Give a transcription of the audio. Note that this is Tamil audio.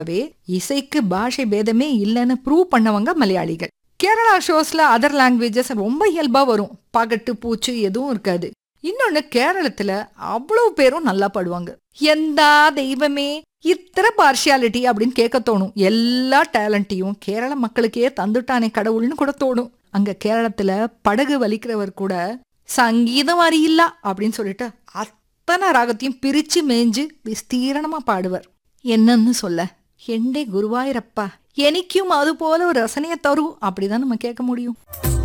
வே இசைக்கு பாஷை பேதமே இல்லைன்னு ப்ரூவ் பண்ணவங்க மலையாளிகள் கேரளா ஷோஸ்ல அதர் லாங்குவேஜஸ் ரொம்ப இயல்பா வரும் பகட்டு பூச்சு எதுவும் இருக்காது இன்னொன்னு கேரளத்துல அவ்வளவு பேரும் நல்லா பாடுவாங்க எந்தா தெய்வமே இத்தனை பார்ஷியாலிட்டி அப்படின்னு கேட்க தோணும் எல்லா டேலண்ட்டையும் கேரள மக்களுக்கே தந்துட்டானே கடவுள்னு கூட தோணும் அங்க கேரளத்துல படகு வலிக்கிறவர் கூட சங்கீதம் அறியில்லா அப்படின்னு சொல்லிட்டு அத்தனை ராகத்தையும் பிரிச்சு மேய்ஞ்சு விஸ்தீரணமா பாடுவர் என்னன்னு சொல்ல எண்டே குருவாயிரப்பா எனக்கும் அது போல ஒரு ரசனையை தரும் அப்படிதான் நம்ம கேட்க முடியும்